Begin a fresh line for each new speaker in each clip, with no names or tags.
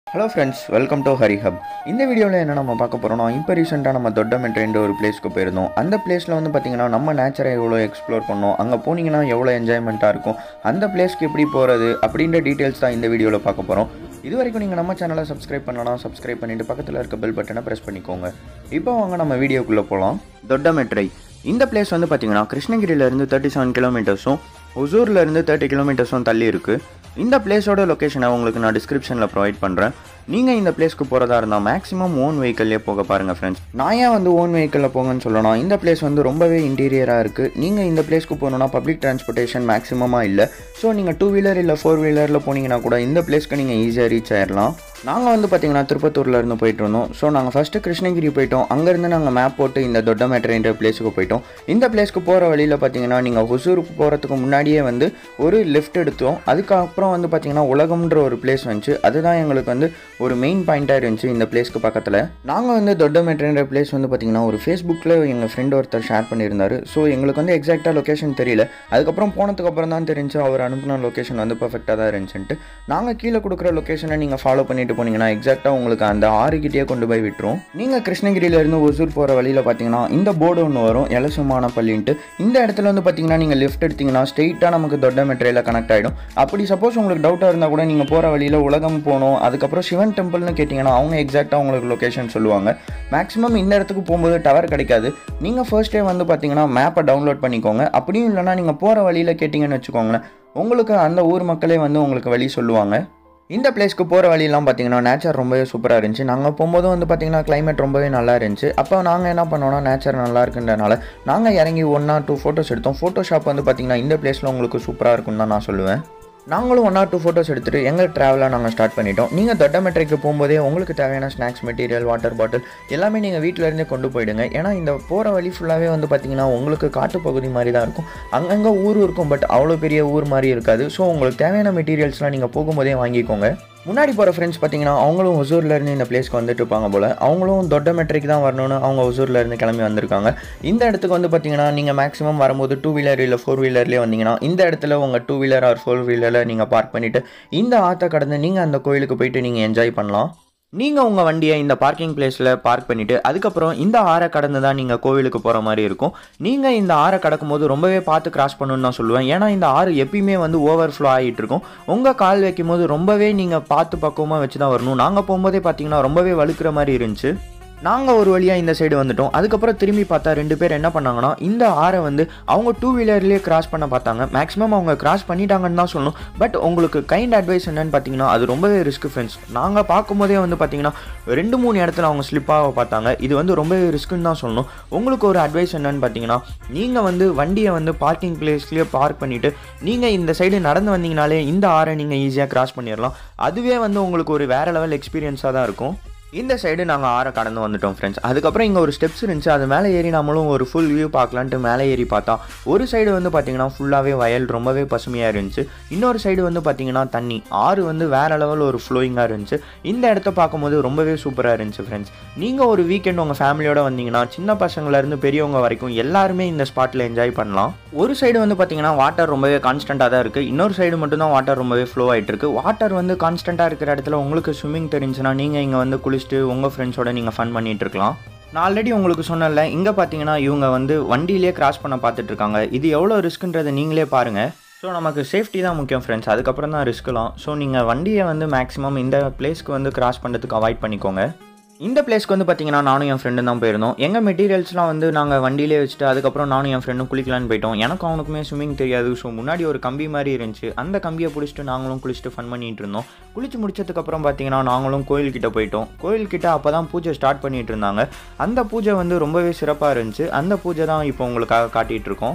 hello friends welcome to Hari hub இந்த வீடியோவில் என்ன நம்ம பார்க்க போகிறோம்னா இப்போ ரீசெண்டாக நம்ம தொட்டமெட்ரின்ற ஒரு பிளேஸ்க்கு போயிருந்தோம் அந்த பிளேஸில் வந்து பார்த்திங்கன்னா நம்ம நேச்சரை எவ்வளோ எக்ஸ்ப்ளோர் பண்ணோம் அங்கே போனீங்கன்னா எவ்வளோ என்ஜாய்மெண்ட்டாக இருக்கும் அந்த பிளேஸ்க்கு எப்படி போகிறது அப்படின்ற டீட்டெயில்ஸ் தான் இந்த வீடியோவில் பார்க்க போகிறோம் இது வரைக்கும் நீங்கள் நம்ம சேனலை சப்ஸ்கிரைப் பண்ணலாம் சப்ஸ்கிரைப் பண்ணிவிட்டு பக்கத்தில் இருக்க பெல் பட்டனை ப்ரெஸ் பண்ணிக்கோங்க இப்போ வாங்க நம்ம வீடியோக்குள்ளே போகலாம் தொட்டமெட்ரை இந்த பிளேஸ் வந்து பார்த்திங்கன்னா கிருஷ்ணகிரியிலேருந்து தேர்ட்டி செவன் கிலோமீட்டர்ஸும் ஒசூர்லேருந்து தேர்ட்டி கிலோமீட்டர்ஸும் தள்ளி இருக்குது இந்த பிளேஸோட லொக்கேஷனை உங்களுக்கு நான் டிஸ்கிரிப்ஷனில் ப்ரொவைட் பண்ணுறேன் நீங்கள் இந்த பிளேஸ்க்கு போகிறதா இருந்தால் மேக்ஸிமம் ஓன் வெஹிக்கல்லே போக பாருங்கள் ஃப்ரெண்ட்ஸ் நான் ஏன் வந்து ஓன் வெஹிக்கிளில் போங்கன்னு சொல்லணும் இந்த பிளேஸ் வந்து ரொம்பவே இன்டீரியராக இருக்குது நீங்கள் இந்த பிளேஸ்க்கு போகணுன்னா பப்ளிக் டிரான்ஸ்போர்ட்டேஷன் மேக்ஸிமமாக இல்லை ஸோ நீங்கள் டூ வீலர் இல்லை ஃபோர் வீலரில் போனீங்கன்னா கூட இந்த பிளேஸ்க்கு நீங்கள் ஈஸியாக ரீச் ஆயிடலாம் நாங்கள் வந்து பார்த்தீங்கன்னா திருப்பத்தூரில் இருந்து போயிட்டு இருந்தோம் ஸோ நாங்கள் ஃபஸ்ட்டு கிருஷ்ணகிரி போயிட்டோம் அங்கேருந்து நாங்கள் மேப் போட்டு இந்த தொட்டமேட்ரைன்ற பிளேஸுக்கு போயிட்டோம் இந்த பிளேஸ்க்கு போகிற வழியில் பார்த்தீங்கன்னா நீங்கள் ஹொசூருக்கு போகிறதுக்கு முன்னாடியே வந்து ஒரு லெஃப்ட் எடுத்தோம் அதுக்கப்புறம் வந்து பார்த்தீங்கன்னா உலகம்ன்ற ஒரு பிளேஸ் வந்துச்சு அதுதான் எங்களுக்கு வந்து ஒரு மெயின் பாயிண்ட்டாக இருந்துச்சு இந்த பிளேஸ்க்கு பக்கத்தில் நாங்கள் வந்து தொட்டமேட்ரைன்ற பிளேஸ் வந்து பார்த்தீங்கன்னா ஒரு ஃபேஸ்புக்கில் எங்கள் ஃப்ரெண்ட் ஒருத்தர் ஷேர் பண்ணியிருந்தாரு ஸோ எங்களுக்கு வந்து எக்ஸாக்டாக லொக்கேஷன் தெரியல அதுக்கப்புறம் போனதுக்கு அப்புறம் தான் தெரிஞ்சு அவர் அனுப்பின லொக்கேஷன் வந்து பர்ஃபெக்டாக தான் இருந்துச்சுன்ட்டு நாங்கள் கீழே கொடுக்குற லொக்கேஷனை நீங்கள் ஃபாலோ பண்ணிட்டு போனீங்கன்னா எக்ஸாக்டாக உங்களுக்கு அந்த ஆறுகிட்டே கொண்டு போய் விட்டுரும் நீங்கள் கிருஷ்ணகிரியிலேருந்து ஒசூர் போகிற வழியில் பார்த்தீங்கன்னா இந்த போர்டு ஒன்று வரும் எலசுமான பள்ளின்ட்டு இந்த இடத்துல வந்து பார்த்தீங்கன்னா நீங்கள் லெஃப்ட் எடுத்தீங்கன்னா ஸ்ட்ரெயிட்டாக நமக்கு தொட்ட மெட்ரையில் கனெக்ட் ஆகிடும் அப்படி சப்போஸ் உங்களுக்கு டவுட்டாக இருந்தால் கூட நீங்கள் போகிற வழியில் உலகம் போகணும் அதுக்கப்புறம் சிவன் டெம்பிள்னு கேட்டிங்கன்னா அவங்க எக்ஸாக்டாக உங்களுக்கு லொக்கேஷன் சொல்லுவாங்க மேக்ஸிமம் இந்த இடத்துக்கு போகும்போது டவர் கிடைக்காது நீங்கள் ஃபர்ஸ்டே வந்து பார்த்தீங்கன்னா மேப்பை டவுன்லோட் பண்ணிக்கோங்க அப்படியும் இல்லைனா நீங்கள் போகிற வழியில் கேட்டிங்கன்னு வச்சுக்கோங்களேன் உங்களுக்கு அந்த ஊர் மக்களே வந்து உங்களுக்கு வழி சொல்லுவாங்க இந்த பிளேஸ்க்கு போகிற வழியெல்லாம் பார்த்தீங்கன்னா நேச்சர் ரொம்பவே சூப்பராக இருந்துச்சு நாங்கள் போகும்போது வந்து பார்த்தீங்கன்னா கிளைமேட் ரொம்பவே நல்லா இருந்துச்சு அப்போ நாங்கள் என்ன பண்ணோம்னா நேச்சர் நல்லா இருக்குன்றனால நாங்கள் இறங்கி ஒன் ஆர் டூ ஃபோட்டோஸ் எடுத்தோம் ஃபோட்டோ ஷாப் வந்து பார்த்தீங்கன்னா இந்த பிளேஸில் உங்களுக்கு சூப்பராக இருக்கும்னு தான் நான் சொல்லுவேன் நாங்களும் ஒன் ஆர் டூ ஃபோட்டோஸ் எடுத்துகிட்டு எங்கள் ட்ராவலாக நாங்கள் ஸ்டார்ட் பண்ணிட்டோம் நீங்கள் தொட்டமெட்ரிக்கு போகும்போதே உங்களுக்கு தேவையான ஸ்நாக்ஸ் மெட்டீரியல் வாட்டர் பாட்டில் எல்லாமே நீங்கள் வீட்டிலேருந்தே கொண்டு போயிடுங்க ஏன்னா இந்த போகிற வழி ஃபுல்லாகவே வந்து பார்த்தீங்கன்னா உங்களுக்கு காட்டுப்பகுதி மாதிரி தான் இருக்கும் அங்கங்கே ஊர் இருக்கும் பட் அவ்வளோ பெரிய ஊர் மாதிரி இருக்காது ஸோ உங்களுக்கு தேவையான மெட்டீரியல்ஸ்லாம் நீங்கள் போகும்போதே வாங்கிக்கோங்க முன்னாடி போகிற ஃப்ரெண்ட்ஸ் பார்த்தீங்கன்னா அவங்களும் ஒசூர்லேருந்து இந்த பிளேஸ்க்கு வந்துட்டு இருப்பாங்க போல் அவங்களும் தொட்ட மெட்ரிக் தான் வரணும்னு அவங்க ஒசூர்லேருந்து கிளம்பி வந்திருக்காங்க இந்த இடத்துக்கு வந்து பார்த்தீங்கன்னா நீங்கள் மேக்ஸிமம் வரும்போது டூ வீலர் இல்லை ஃபோர் வீலர்லேயே வந்தீங்கன்னா இந்த இடத்துல உங்கள் டூ வீலர் ஆர் ஃபோர் வீலரில் நீங்கள் பார்க் பண்ணிவிட்டு இந்த ஆற்றை கடந்து நீங்கள் அந்த கோயிலுக்கு போயிட்டு நீங்கள் என்ஜாய் பண்ணலாம் நீங்கள் உங்கள் வண்டியை இந்த பார்க்கிங் பிளேஸில் பார்க் பண்ணிவிட்டு அதுக்கப்புறம் இந்த ஆறை கடந்து தான் நீங்கள் கோவிலுக்கு போகிற மாதிரி இருக்கும் நீங்கள் இந்த ஆறை கடக்கும்போது ரொம்பவே பார்த்து கிராஸ் பண்ணணும்னு நான் சொல்லுவேன் ஏன்னா இந்த ஆறு எப்பயுமே வந்து ஓவர் ஃப்ளோ ஆகிட்டு இருக்கும் உங்கள் கால் வைக்கும் போது ரொம்பவே நீங்கள் பார்த்து பக்குவமாக வச்சு தான் வரணும் நாங்கள் போகும்போதே பார்த்தீங்கன்னா ரொம்பவே வழுக்கிற மாதிரி இருந்துச்சு நாங்கள் ஒரு வழியாக இந்த சைடு வந்துட்டோம் அதுக்கப்புறம் திரும்பி பார்த்தா ரெண்டு பேர் என்ன பண்ணாங்கன்னா இந்த ஆறை வந்து அவங்க டூ வீலர்லேயே கிராஸ் பண்ண பார்த்தாங்க மேக்ஸிமம் அவங்க கிராஸ் பண்ணிட்டாங்கன்னு தான் சொல்லணும் பட் உங்களுக்கு கைண்ட் அட்வைஸ் என்னன்னு பார்த்தீங்கன்னா அது ரொம்பவே ரிஸ்க் ஃப்ரெண்ட்ஸ் நாங்கள் பார்க்கும்போதே வந்து பார்த்தீங்கன்னா ரெண்டு மூணு இடத்துல அவங்க ஸ்லிப்பாக பார்த்தாங்க இது வந்து ரொம்பவே ரிஸ்க்குன்னு தான் சொல்லணும் உங்களுக்கு ஒரு அட்வைஸ் என்னன்னு பார்த்தீங்கன்னா நீங்கள் வந்து வண்டியை வந்து பார்க்கிங் பிளேஸ்லேயே பார்க் பண்ணிவிட்டு நீங்கள் இந்த சைடு நடந்து வந்தீங்கனாலே இந்த ஆறை நீங்கள் ஈஸியாக கிராஸ் பண்ணிடலாம் அதுவே வந்து உங்களுக்கு ஒரு வேறு லெவல் எக்ஸ்பீரியன்ஸாக தான் இருக்கும் இந்த சைடு நாங்கள் ஆறை கடந்து வந்துட்டோம் ஃப்ரெண்ட்ஸ் அதுக்கப்புறம் இங்கே ஒரு ஸ்டெப்ஸ் இருந்துச்சு அது மேலே ஏறி நம்மளும் ஒரு ஃபுல் வியூ பார்க்கலான்ட்டு மேலே ஏறி பார்த்தா ஒரு சைடு வந்து பார்த்தீங்கன்னா ஃபுல்லாகவே வயல் ரொம்பவே பசுமையாக இருந்துச்சு இன்னொரு சைடு வந்து பார்த்தீங்கன்னா தண்ணி ஆறு வந்து வேறு லெவல் ஒரு ஃப்ளோயிங்காக இருந்துச்சு இந்த இடத்த பார்க்கும்போது ரொம்பவே சூப்பராக இருந்துச்சு ஃப்ரெண்ட்ஸ் நீங்கள் ஒரு வீக்கெண்ட் உங்கள் ஃபேமிலியோட வந்தீங்கன்னா சின்ன பசங்கள்லேருந்து பெரியவங்க வரைக்கும் எல்லாருமே இந்த ஸ்பாட்டில் என்ஜாய் பண்ணலாம் ஒரு சைடு வந்து பார்த்தீங்கன்னா வாட்டர் ரொம்பவே கான்ஸ்டண்ட்டாக தான் இருக்குது இன்னொரு சைடு மட்டும்தான் வாட்டர் ரொம்பவே ஃப்ளோ ஆகிட்டு இருக்கு வாட்டர் வந்து கான்ஸ்டண்ட்டாக இருக்கிற இடத்துல உங்களுக்கு ஸ்விம்மிங் தெரிஞ்சுன்னா நீங்கள் இங்கே வந்து குளிச்சுட்டு உங்கள் ஃப்ரெண்ட்ஸோட நீங்கள் ஃபன் பண்ணிட்டு இருக்கலாம் நான் ஆல்ரெடி உங்களுக்கு சொன்னல இங்கே பார்த்தீங்கன்னா இவங்க வந்து வண்டியிலே கிராஸ் பண்ண பார்த்துட்டு இருக்காங்க இது எவ்வளோ ரிஸ்க்குன்றதை நீங்களே பாருங்கள் ஸோ நமக்கு சேஃப்டி தான் முக்கியம் ஃப்ரெண்ட்ஸ் அதுக்கப்புறம் தான் ரிஸ்க்லாம் ஸோ நீங்கள் வண்டியை வந்து மேக்ஸிமம் இந்த பிளேஸ்க்கு வந்து கிராஸ் பண்ணுறதுக்கு அவாய்ட் பண்ணிக்கோங்க இந்த பிளேஸ்க்கு வந்து பார்த்தீங்கன்னா நானும் என் ஃப்ரெண்டும் தான் போயிருந்தோம் எங்கள் மெட்டீரியல்ஸ்லாம் வந்து நாங்கள் வண்டியிலே வச்சுட்டு அதுக்கப்புறம் நானும் என் ஃப்ரெண்டும் குளிக்கலான்னு போயிட்டோம் எனக்கும் அவனுக்குமே ஸ்விம்மிங் தெரியாது ஸோ முன்னாடி ஒரு கம்பி மாதிரி இருந்துச்சு அந்த கம்பியை பிடிச்சிட்டு நாங்களும் குளிச்சுட்டு ஃபன் பண்ணிட்டு இருந்தோம் குளிச்சு முடிச்சதுக்கப்புறம் பார்த்தீங்கன்னா நாங்களும் கோயில்கிட்ட போயிட்டோம் கோயில்கிட்ட அப்போ தான் பூஜை ஸ்டார்ட் பண்ணிட்டு இருந்தாங்க அந்த பூஜை வந்து ரொம்பவே சிறப்பாக இருந்துச்சு அந்த பூஜை தான் இப்போ உங்களுக்காக காட்டிகிட்டு இருக்கோம்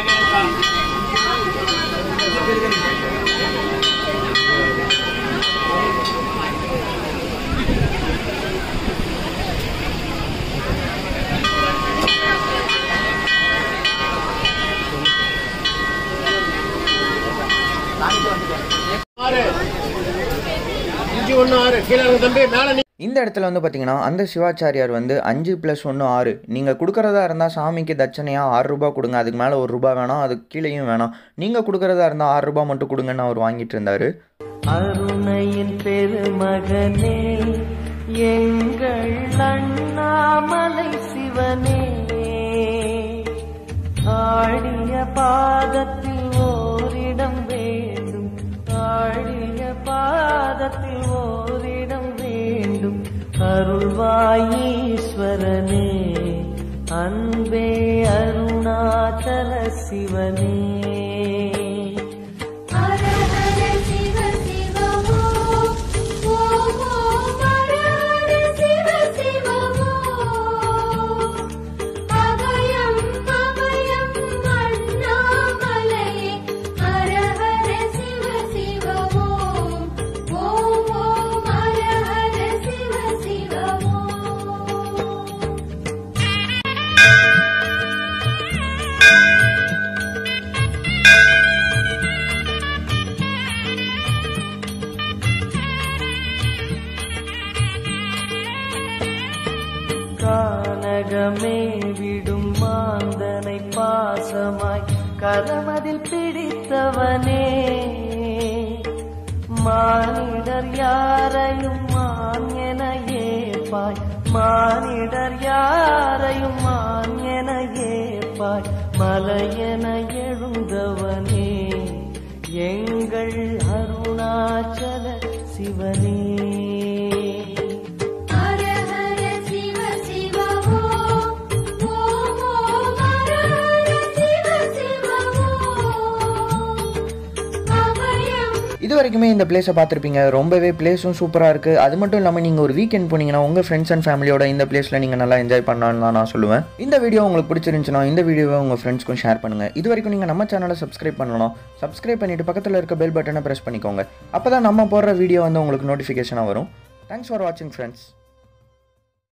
ஆறு இஞ்சி ஒன்று ஆறு கீழே இறங்கு தம்பி மேலே நீ
இந்த இடத்துல வந்து பார்த்தீங்கன்னா அந்த சிவாச்சாரியார் வந்து அஞ்சு ப்ளஸ் ஒன்று ஆறு நீங்கள் கொடுக்குறதா இருந்தால் சாமிக்கு தட்சணையாக ஆறு ரூபா கொடுங்க அதுக்கு மேலே ஒரு ரூபா வேணாம் அதுக்கு கீழேயும் வேணாம் நீங்கள் கொடுக்குறதா இருந்தால் ஆறு ரூபா மட்டும் கொடுங்கன்னு அவர் வாங்கிட்டு இருந்தார்
அருணையின் பெருமகனே எங்கள் அண்ணாமலை சிவனே ஆடிய பாதத்தில் ஓரிடம் வேண்டும் ஆடிய பாதத்தில் ஓரிடம் வேண்டும் அருள்வாயீஸ்வரனே அன்பே அருணாச்சல சிவனே
ஹர ஹர சிவ சிவ ஓம் ஓம் ஓம் ஹர ஹர சிவ சிவ ஓம் அபயம் அபயம் அண்ணாமலையே ஹர ஹர சிவ சிவ ஓம் ஓம் ஓம் ஹர ஹர சிவ சிவ ஓம்
கானகமே விடும் மாந்தனை பாசமாய் கரமதில் பிடித்தவனே மானிடர் யாரையும் மான் என ஏப்பாய் மானிடர் யாரையும் மான் என ஏப்பாய் மலையென எழுந்தவனே எங்கள் அருணாச்சல சிவனே
ஹர ஹர சிவ சிவ ஓம் ஓம் ஓம் ஹர ஹர சிவ சிவ ஓம் அபயம்
இது வரைக்குமே இந்த பிளேஸை பார்த்துருப்பீங்க ரொம்பவே பிளேஸும் சூப்பராக இருக்குது அது மட்டும் இல்லாமல் நீங்கள் ஒரு வீக்கெண்ட் போனீங்கன்னா உங்கள் ஃப்ரெண்ட்ஸ் அண்ட் ஃபேமிலியோட இந்த பிளேஸில் நீங்கள் நல்லா என்ஜாய் பண்ணலாம்னு தான் நான் சொல்லுவேன் இந்த வீடியோ உங்களுக்கு பிடிச்சிருந்துச்சுன்னா இந்த வீடியோவை உங்கள் ஃப்ரெண்ட்ஸ்க்கும் ஷேர் பண்ணுங்கள் இது வரைக்கும் நீங்கள் நம்ம சேனலை சப்ஸ்கிரைப் பண்ணணும் சப்ஸ்கிரைப் பண்ணிவிட்டு பக்கத்தில் இருக்க பெல் பட்டனை ப்ரெஸ் பண்ணிக்கோங்க அப்போ தான் நம்ம போடுற வீடியோ வந்து உங்களுக்கு நோட்டிஃபிகேஷனாக வரும் தேங்க்ஸ் ஃபார் வாட்சிங் ஃப்ரெண்ட்ஸ்